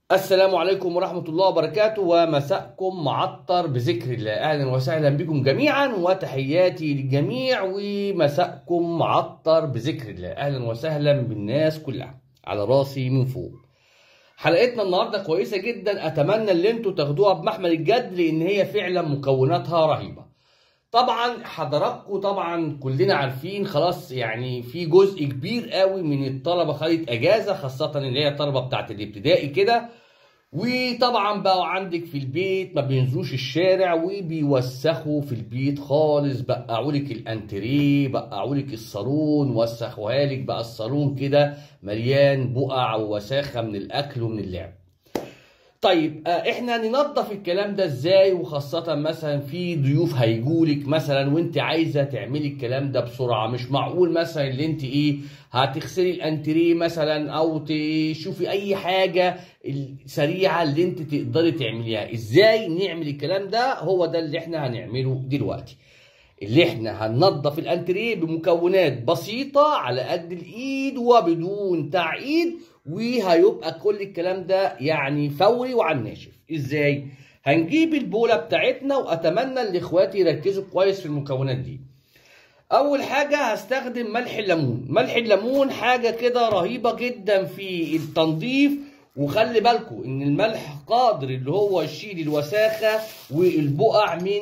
السلام عليكم ورحمة الله وبركاته ومساءكم معطر بذكر الله أهلا وسهلا بكم جميعا وتحياتي للجميع ومساءكم معطر بذكر الله أهلا وسهلا بالناس كلها على راسي من فوق حلقتنا النهاردة كويسة جدا أتمنى اللي انتوا تاخدوها بمحمل الجد لأن هي فعلا مكوناتها رهيبة طبعا حضراتكم طبعا كلنا عارفين خلاص يعني في جزء كبير قوي من الطلبه خدت اجازه خاصه اللي هي الطلبه بتاعت الابتدائي كده وطبعا بقوا عندك في البيت ما بينزلوش الشارع وبيوسخوا في البيت خالص بقعوا لك الانتريه بقعوا لك الصالون وسخوها لك بقى الصالون كده مليان بقع ووساخه من الاكل ومن اللعب طيب آه، احنا ننظف الكلام ده ازاي وخاصة مثلا في ضيوف هيجولك مثلا وانت عايزة تعملي الكلام ده بسرعة مش معقول مثلا اللي انت ايه هتغسلي الانتريه مثلا او تشوفي اي حاجة سريعة اللي انت تقدري تعمليها ازاي نعمل الكلام ده هو ده اللي احنا هنعمله دلوقتي اللي احنا هننظف الانتريه بمكونات بسيطة على قد الايد وبدون تعقيد وهيبقى كل الكلام ده يعني فوري وعلى الناشف ازاي هنجيب البوله بتاعتنا واتمنى ان اخواتي يركزوا كويس في المكونات دي اول حاجه هستخدم ملح الليمون ملح الليمون حاجه كده رهيبه جدا في التنظيف وخلي بالكم ان الملح قادر اللي هو يشيل الوساخه والبقع من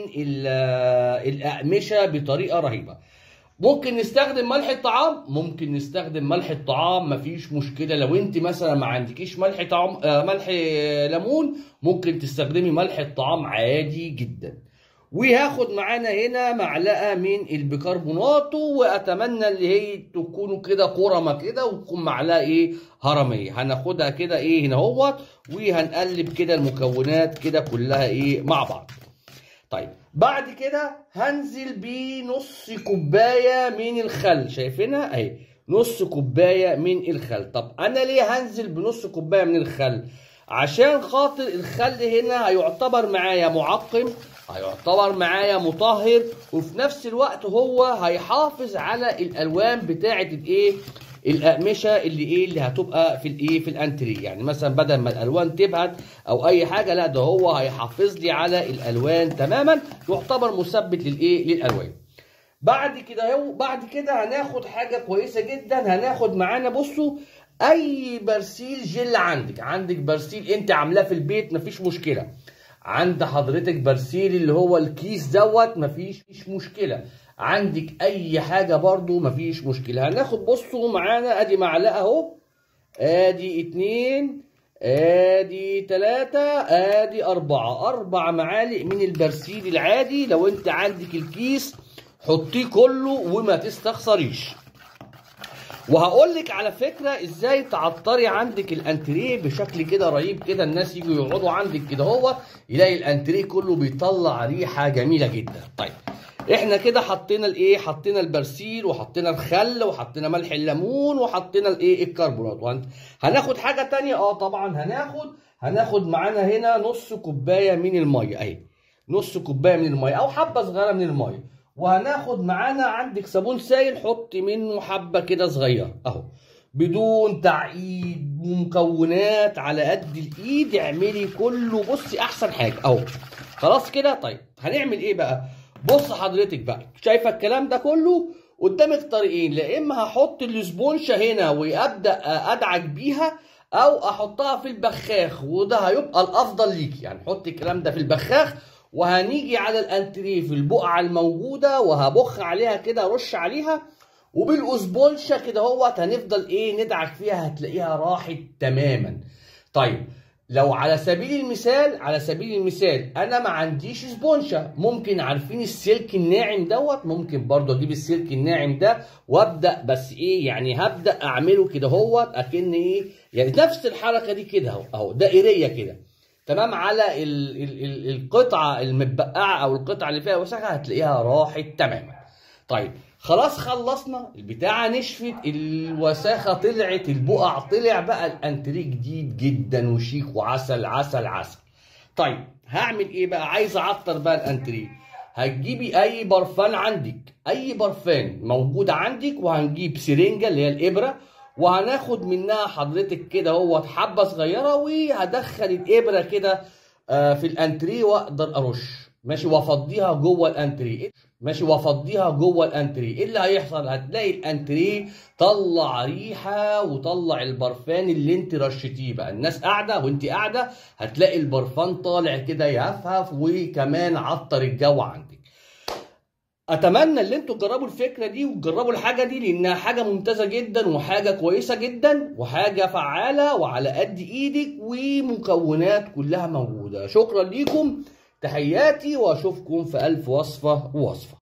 الاقمشه بطريقه رهيبه ممكن نستخدم ملح الطعام ممكن نستخدم ملح الطعام مفيش مشكله لو انت مثلا ما عندكيش ملح طعام آه ملح ليمون ممكن تستخدمي ملح الطعام عادي جدا وهاخد معانا هنا معلقه من البيكربونات واتمنى اللي هي تكونوا كده قرمه كده وتكون معلقه ايه هرميه هناخدها كده ايه هنا اهوت وهنقلب كده المكونات كده كلها ايه مع بعض طيب بعد كده هنزل بنص كوبايه من الخل شايفينها اهي نص كوبايه من الخل طب انا ليه هنزل بنص كوبايه من الخل عشان خاطر الخل هنا هيعتبر معايا معقم هيعتبر معايا مطهر وفي نفس الوقت هو هيحافظ على الالوان بتاعه الايه الاقمشه اللي ايه اللي هتبقى في الايه في الانتري يعني مثلا بدل ما الالوان تبهت او اي حاجه لا ده هو هيحافظ لي على الالوان تماما يعتبر مثبت للايه للالوان بعد كده هو بعد كده هناخد حاجه كويسه جدا هناخد معانا بصوا اي برسيل جل عندك عندك برسيل انت عاملاه في البيت مفيش مشكله عند حضرتك برسيل اللي هو الكيس دوت مفيش مشكله عندك اي حاجه برضو مفيش مشكله هناخد بصوا معانا ادي معلقه اهو ادي اتنين ادي تلاتة ادي اربعة اربع معالق من البرسيل العادي لو انت عندك الكيس حطيه كله وما تستخسريش وهقول لك على فكره ازاي تعطري عندك الانتريه بشكل كده رهيب كده الناس يجوا يقعدوا عندك كده هو يلاقي الانتريه كله بيطلع ريحه جميله جدا طيب احنا كده حطينا الايه حطينا البرسيل وحطينا الخل وحطينا ملح الليمون وحطينا الايه الكربونات هناخد حاجه تانية اه طبعا هناخد هناخد معانا هنا نص كوبايه من الميه اهي نص كوبايه من الميه او حبه صغيره من الميه وهناخد معانا عندك صابون سائل حط منه حبه كده صغيره اهو بدون تعقيد ومكونات على قد الايد اعملي كله بصي احسن حاجه اهو خلاص كده طيب هنعمل ايه بقى بص حضرتك بقى شايفه الكلام ده كله قدامك طريقين لا اما هحط الاسبونشه هنا وابدا ادعك بيها او احطها في البخاخ وده هيبقى الافضل ليكي يعني حطي الكلام ده في البخاخ وهنيجي على الانتريه في البقعه الموجوده وهبخ عليها كده رش عليها وبالاسبونشه كده اهوت هنفضل ايه ندعك فيها هتلاقيها راحت تماما طيب لو على سبيل المثال على سبيل المثال انا ما عنديش سبونشة ممكن عارفين السلك الناعم دوت ممكن برضو اجيب السلك الناعم ده وابدا بس ايه يعني هبدا اعمله كده اهوت اكن ايه يعني نفس الحركه دي كده اهو اهو دائريه كده تمام على ال ال ال القطعه المتبقعه او القطعه اللي فيها وسخه هتلاقيها راحت تماما طيب خلاص خلصنا البتاعه نشفت الوساخه طلعت البقع طلع بقى الانتريه جديد جدا وشيك وعسل عسل عسل طيب هعمل ايه بقى عايز اعطر بقى الانتريه هتجيبي اي برفان عندك اي برفان موجود عندك وهنجيب سرنجه اللي هي الابره وهناخد منها حضرتك كده هو حبه صغيره وهدخل الابره كده آه، في الانتريه واقدر ارش ماشي وافضيها جوه الانتريه ماشي وافضيها جوه الانتريه ايه اللي هيحصل هتلاقي الانتريه طلع ريحه وطلع البرفان اللي انت رشتيه بقى الناس قاعده وانت قاعده هتلاقي البرفان طالع كده يهفهف وكمان عطر الجو عندك اتمنى ان انتوا تجربوا الفكره دي وتجربوا الحاجه دي لانها حاجه ممتازه جدا وحاجه كويسه جدا وحاجه فعاله وعلى قد ايدك ومكونات كلها موجوده شكرا ليكم تحياتي واشوفكم في الف وصفه ووصفه